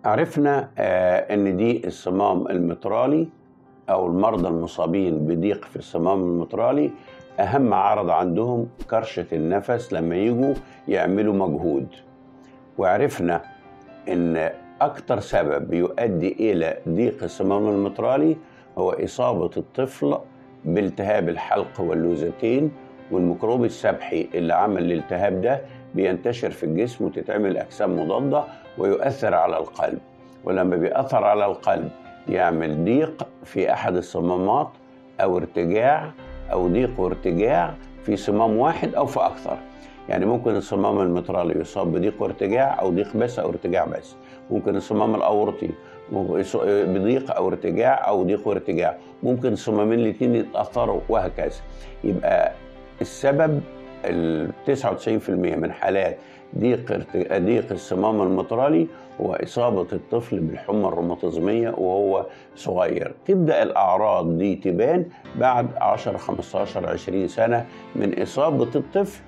عرفنا آه، ان دي الصمام المترالي او المرضى المصابين بضيق في الصمام المترالي اهم عرض عندهم كرشه النفس لما يجوا يعملوا مجهود وعرفنا ان اكتر سبب يؤدي الى ضيق الصمام المترالي هو اصابه الطفل بالتهاب الحلق واللوزتين والميكروب السبحي اللي عمل الالتهاب ده بينتشر في الجسم وتتعمل اجسام مضاده ويؤثر على القلب ولما بيأثر على القلب يعمل ضيق في احد الصمامات او ارتجاع او ضيق وارتجاع في صمام واحد او في اكثر يعني ممكن الصمام المترالي يصاب بضيق وارتجاع او ضيق بس او ارتجاع بس ممكن الصمام الاورطي بضيق او ارتجاع او ضيق وارتجاع ممكن الصمامين الاثنين يتاثروا وهكذا يبقى السبب ال 99% من حالات ضيق ضيق الصمام المترالي هو اصابه الطفل بالحمى الروماتيزميه وهو صغير تبدا الاعراض دي تبان بعد 10 15 20 سنه من اصابه الطفل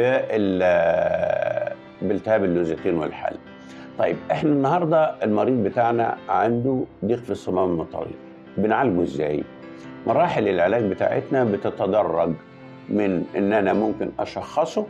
بالتهاب اللوزتين والحلق طيب احنا النهارده المريض بتاعنا عنده ضيق في الصمام المترالي بنعالجه ازاي مراحل العلاج بتاعتنا بتتدرج من ان انا ممكن اشخصه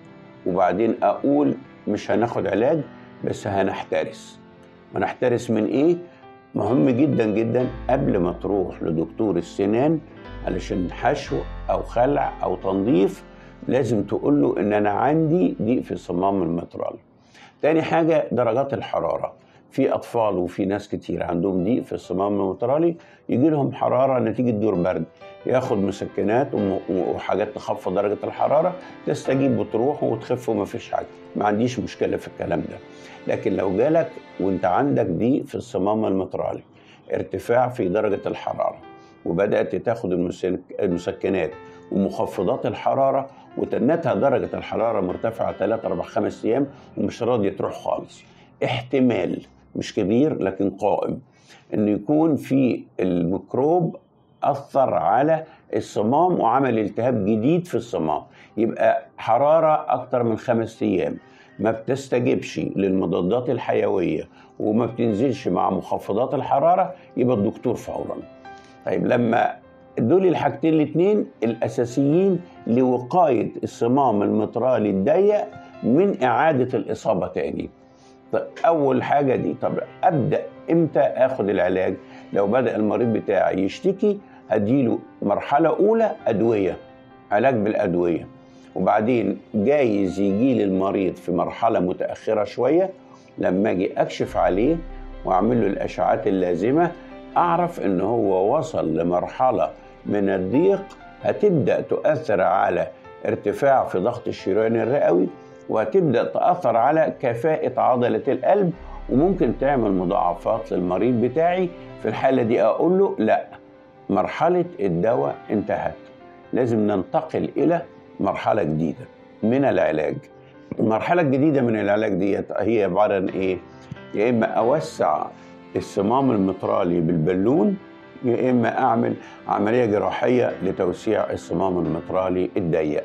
وبعدين اقول مش هناخد علاج بس هنحترس ونحترس من ايه مهم جدا جدا قبل ما تروح لدكتور السنان علشان حشو او خلع او تنظيف لازم تقول له ان انا عندي ضيق في الصمام المترالي تاني حاجة درجات الحرارة في أطفال وفي ناس كتير عندهم ضيق في الصمام المترالي يجي لهم حرارة نتيجة دور برد ياخد مسكنات وحاجات تخفض درجة الحرارة تستجيب وتروح وتخف وما فيش حاجة ما عنديش مشكلة في الكلام ده لكن لو جالك وانت عندك ضيق في الصمام المترالي ارتفاع في درجة الحرارة وبدأت تاخد المسكنات ومخفضات الحرارة وتنتها درجة الحرارة مرتفعة 3 4 5 أيام ومش راضية تروح خالص احتمال مش كبير لكن قائم انه يكون في الميكروب اثر على الصمام وعمل التهاب جديد في الصمام يبقى حراره اكتر من خمس ايام ما بتستجبش للمضادات الحيويه وما بتنزلش مع مخفضات الحراره يبقى الدكتور فورا طيب لما دول الحاجتين الاثنين الاساسيين لوقايه الصمام المترالي الضيق من اعاده الاصابه تاني طب اول حاجه دي طب ابدا امتى اخد العلاج لو بدا المريض بتاعي يشتكي اديله مرحله اولى ادويه علاج بالادويه وبعدين جايز يجي لي المريض في مرحله متاخره شويه لما اجي اكشف عليه واعمل له الاشعاعات اللازمه اعرف ان هو وصل لمرحله من الضيق هتبدا تؤثر على ارتفاع في ضغط الشريان الرئوي وهتبدا تاثر على كفاءه عضله القلب وممكن تعمل مضاعفات للمريض بتاعي في الحاله دي اقول له لا مرحله الدواء انتهت لازم ننتقل الى مرحله جديده من العلاج المرحله الجديده من العلاج ديت هي عباره عن ايه يا اما اوسع الصمام المترالي بالبالون يا اما اعمل عمليه جراحيه لتوسيع الصمام المترالي الضيق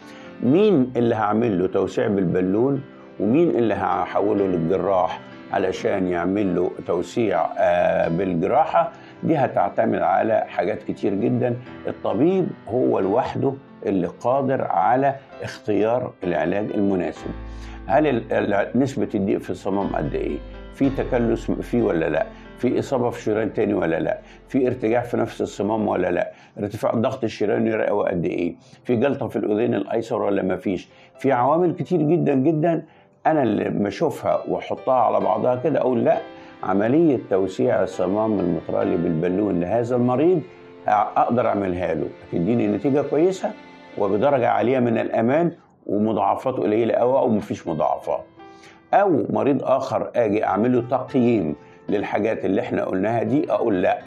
مين اللي هعمل له توسيع بالبالون ومين اللي هحوله للجراح علشان يعمل له توسيع بالجراحه دي هتعتمد على حاجات كتير جدا الطبيب هو لوحده اللي قادر على اختيار العلاج المناسب هل نسبة الضيق في الصمام قد ايه؟ في تكلس فيه ولا لا؟ في إصابة في شريان تاني ولا لا؟ في ارتجاع في نفس الصمام ولا لا؟ ارتفاع ضغط الشريان الرئوي قد ايه؟ في جلطة في الأذين الأيسر ولا ما فيش؟ في عوامل كتير جدا جدا أنا اللي بشوفها وأحطها على بعضها كده أقول لا عملية توسيع الصمام المترالي بالبالون لهذا المريض أقدر أعملها له تديني نتيجة كويسة وبدرجة عالية من الأمان ومضاعفات قليلة أوي أو مفيش مضاعفات أو مريض آخر أجي أعمل له تقييم للحاجات اللي احنا قلناها دي أقول لا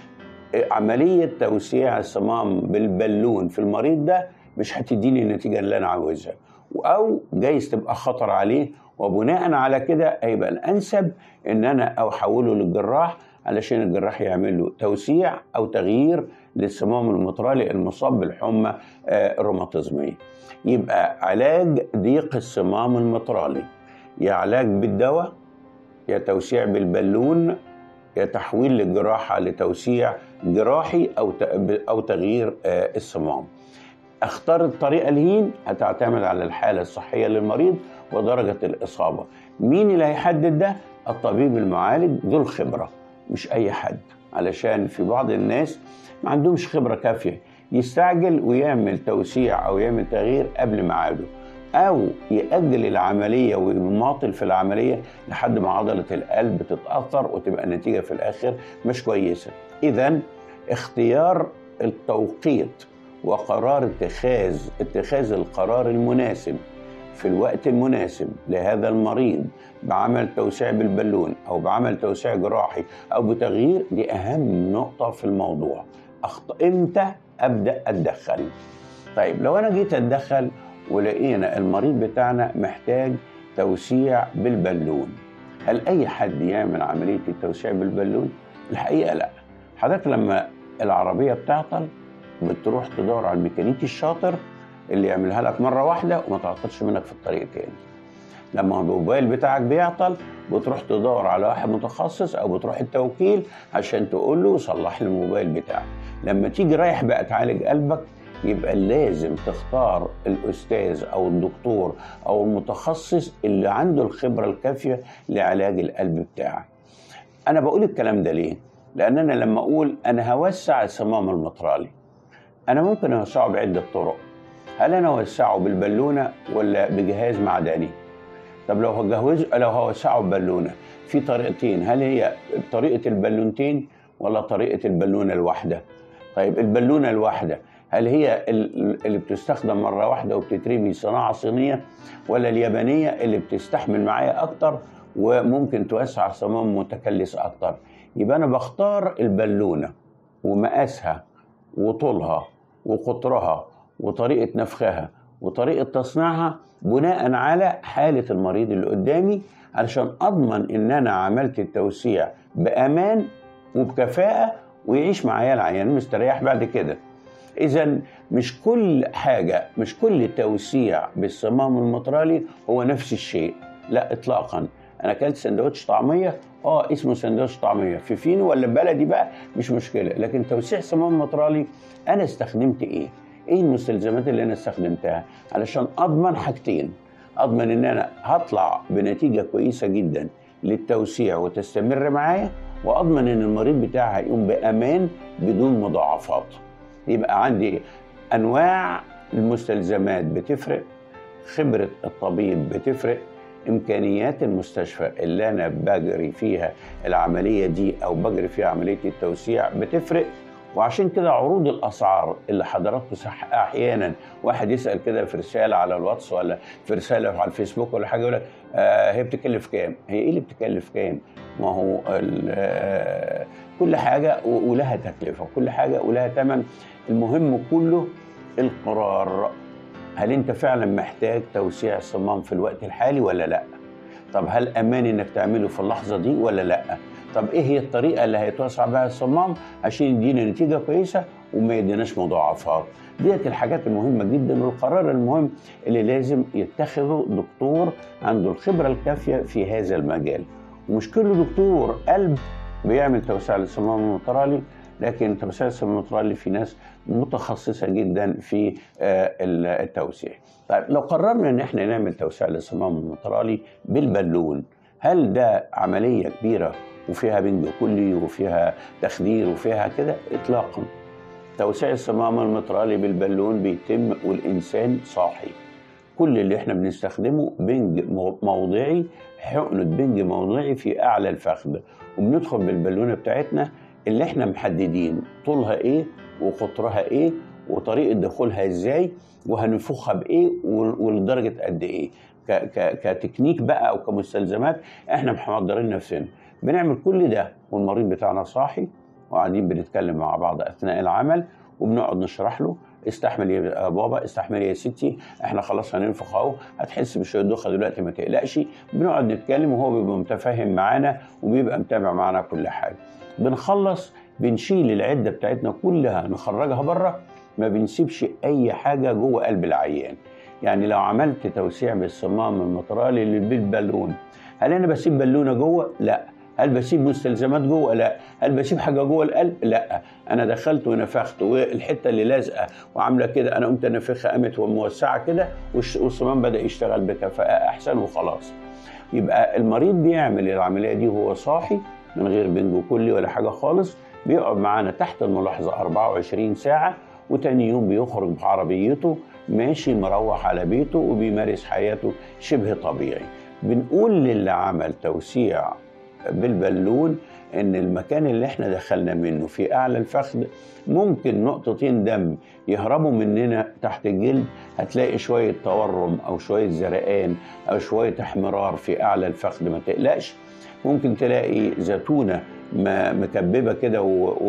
عملية توسيع الصمام بالبالون في المريض ده مش هتديني النتيجة اللي أنا عاوزها أو جايز تبقى خطر عليه وبناء على كده هيبقى الأنسب إن أنا أحوله للجراح علشان الجراح يعمل له توسيع أو تغيير للصمام المترالي المصاب بالحمى الروماتيزمية يبقى علاج ضيق الصمام المترالي يا علاج بالدواء يا توسيع بالبالون يا تحويل للجراحه لتوسيع جراحي او او تغيير الصمام اختار الطريقه الهين هتعتمد على الحاله الصحيه للمريض ودرجه الاصابه مين اللي هيحدد ده الطبيب المعالج ذو الخبره مش اي حد علشان في بعض الناس ما عندهمش خبره كافيه يستعجل ويعمل توسيع او يعمل تغيير قبل ميعاده او ياجل العمليه ويماطل في العمليه لحد ما عضله القلب تتاثر وتبقى النتيجه في الاخر مش كويسه اذا اختيار التوقيت وقرار اتخاذ اتخاذ القرار المناسب في الوقت المناسب لهذا المريض بعمل توسيع بالبالون او بعمل توسيع جراحي او بتغيير دي اهم نقطه في الموضوع أخط... امتى ابدا اتدخل طيب لو انا جيت اتدخل ولقينا المريض بتاعنا محتاج توسيع بالبالون هل اي حد يعمل عمليه التوسيع بالبالون الحقيقه لا حضرتك لما العربيه بتعطل بتروح تدور على الميكانيكي الشاطر اللي يعملها لك مره واحده وما تعطلش منك في الطريق تاني لما الموبايل بتاعك بيعطل بتروح تدور على واحد متخصص او بتروح التوكيل عشان تقول له صلح لي الموبايل بتاعي لما تيجي رايح بقى تعالج قلبك يبقى لازم تختار الاستاذ او الدكتور او المتخصص اللي عنده الخبره الكافيه لعلاج القلب بتاعك انا بقول الكلام ده ليه لان انا لما اقول انا هوسع الصمام المطرالي انا ممكن اوسعه بعده طرق هل انا اوسعه بالبالونه ولا بجهاز معدني طب لو هجهز لو هوسعه ببالونه في طريقتين هل هي طريقه البالونتين ولا طريقه البالونه الواحده طيب البالونه الواحده هل هي اللي بتستخدم مره واحده وبتترمي صناعه صينيه ولا اليابانيه اللي بتستحمل معايا اكتر وممكن توسع صمام متكلس اكتر يبقى انا بختار البالونه ومقاسها وطولها وقطرها وطريقه نفخها وطريقه تصنيعها بناء على حاله المريض اللي قدامي علشان اضمن ان انا عملت التوسيع بامان وبكفاءه ويعيش معايا العيان مستريح بعد كده اذا مش كل حاجه مش كل توسيع بالصمام المطرالي هو نفس الشيء لا اطلاقا انا اكلت سندوتش طعميه اه اسمه سندوتش طعميه في فينو ولا بلدي بقى مش مشكله لكن توسيع صمام مطرالي انا استخدمت ايه ايه المستلزمات اللي انا استخدمتها علشان اضمن حاجتين اضمن ان انا هطلع بنتيجه كويسه جدا للتوسيع وتستمر معايا واضمن ان المريض بتاعي هيقوم بامان بدون مضاعفات يبقى عندي انواع المستلزمات بتفرق خبره الطبيب بتفرق امكانيات المستشفى اللي انا بجري فيها العمليه دي او بجري فيها عمليه التوسيع بتفرق وعشان كده عروض الاسعار اللي حضراتكم صح احيانا واحد يسال كده في رساله على الواتس ولا في رساله على الفيسبوك ولا حاجه يقول لك آه هي بتكلف كام؟ هي ايه اللي بتكلف كام؟ ما هو آه كل حاجه ولها تكلفه كل حاجه ولها ثمن المهم كله القرار هل انت فعلا محتاج توسيع الصمام في الوقت الحالي ولا لا؟ طب هل امان انك تعمله في اللحظه دي ولا لا؟ طب ايه هي الطريقه اللي هيتوسع بها الصمام عشان يدينا نتيجه كويسه وما يديناش مضاعفات ديت الحاجات المهمه جدا والقرار المهم اللي لازم يتخذه دكتور عنده الخبره الكافيه في هذا المجال ومش كل دكتور قلب بيعمل توسيع للصمام المطرالي لكن توسيع الصمام المطرالي في ناس متخصصه جدا في التوسيع طيب لو قررنا ان احنا نعمل توسيع للصمام المطرالي بالبالون هل ده عمليه كبيره وفيها بنج كلي وفيها تخدير وفيها كده اطلاقا توسيع الصمام المطرالي بالبالون بيتم والانسان صاحي كل اللي احنا بنستخدمه بنج موضعي حقنة بنج موضعي في اعلى الفخذ وبندخل بالبالونه بتاعتنا اللي احنا محددين طولها ايه وقطرها ايه وطريقه دخولها ازاي وهنفخها بايه ولدرجه قد ايه كتكنيك بقى او كمستلزمات احنا محضرين نفسنا بنعمل كل ده والمريض بتاعنا صاحي وقاعدين بنتكلم مع بعض اثناء العمل وبنقعد نشرح له استحمل يا بابا استحمل يا ستي احنا خلاص هننفخ اهو هتحس بشويه دوخه دلوقتي ما تقلقش بنقعد نتكلم وهو بيبقى متفاهم معانا وبيبقى متابع معانا كل حاجه بنخلص بنشيل العده بتاعتنا كلها نخرجها بره ما بنسيبش اي حاجه جوه قلب العيان يعني لو عملت توسيع بالصمام المطرالي بالبالون هل انا بسيب بالونه جوه لا هل بسيب مستلزمات جوه لا هل بسيب حاجه جوه القلب لا انا دخلت ونفخت والحته اللي لازقه وعامله كده انا قمت انفخها قامت وموسعه كده والش- والصمام بدا يشتغل بكفاءه احسن وخلاص يبقى المريض بيعمل العمليه دي وهو صاحي من غير بنج كلي ولا حاجه خالص بيقعد معانا تحت الملاحظه 24 ساعه وتاني يوم بيخرج بعربيته ماشي مروح على بيته وبيمارس حياته شبه طبيعي بنقول للي عمل توسيع بالبالون ان المكان اللي احنا دخلنا منه في اعلى الفخذ ممكن نقطتين دم يهربوا مننا تحت الجلد هتلاقي شويه تورم او شويه زرقان او شويه احمرار في اعلى الفخذ ما تقلقش ممكن تلاقي زيتونه ما- مكببه كده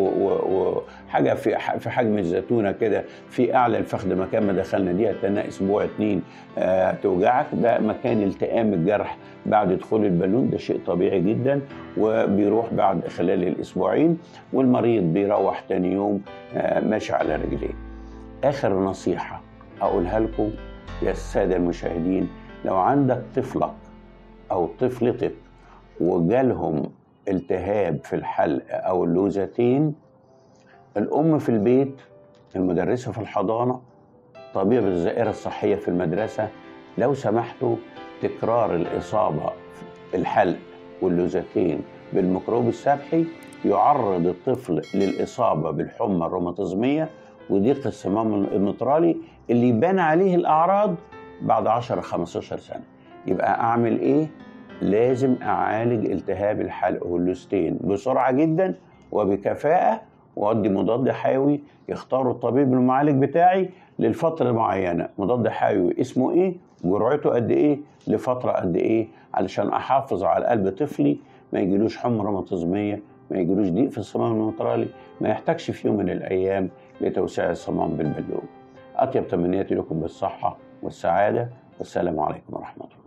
وحاجه في ح- في حجم الزيتونه كده في اعلى الفخذ مكان ما دخلنا دي هتستنى اسبوع اتنين آه، توجعك ده مكان التئام الجرح بعد دخول البالون ده شيء طبيعي جدا وبيروح بعد خلال الاسبوعين والمريض بيروح تاني يوم آه، ماشي على رجليه اخر نصيحه اقولها لكم يا الساده المشاهدين لو عندك طفلك او طفلتك وجالهم التهاب في الحلق او اللوزتين الام في البيت المدرسه في الحضانه طبيب الزائره الصحيه في المدرسه لو سمحتوا تكرار الاصابه في الحلق واللوزتين بالميكروب السبحي يعرض الطفل للاصابه بالحمى الروماتيزميه وضيق الصمام المترالي اللي يبان عليه الاعراض بعد 10 15 سنه يبقى اعمل ايه لازم اعالج التهاب الحلق واللوستين بسرعه جدا وبكفاءه وادي مضاد حيوي يختار الطبيب المعالج بتاعي للفتره معينه مضاد حيوي اسمه ايه جرعته قد ايه لفتره قد ايه علشان احافظ على قلب طفلي ما يجيلوش حمى روماتيزميه ما يجيلوش ضيق في الصمام المترالي ما يحتاجش في يوم من الايام لتوسيع الصمام بالبلوم اطيب تمنياتي لكم بالصحه والسعاده والسلام عليكم ورحمه الله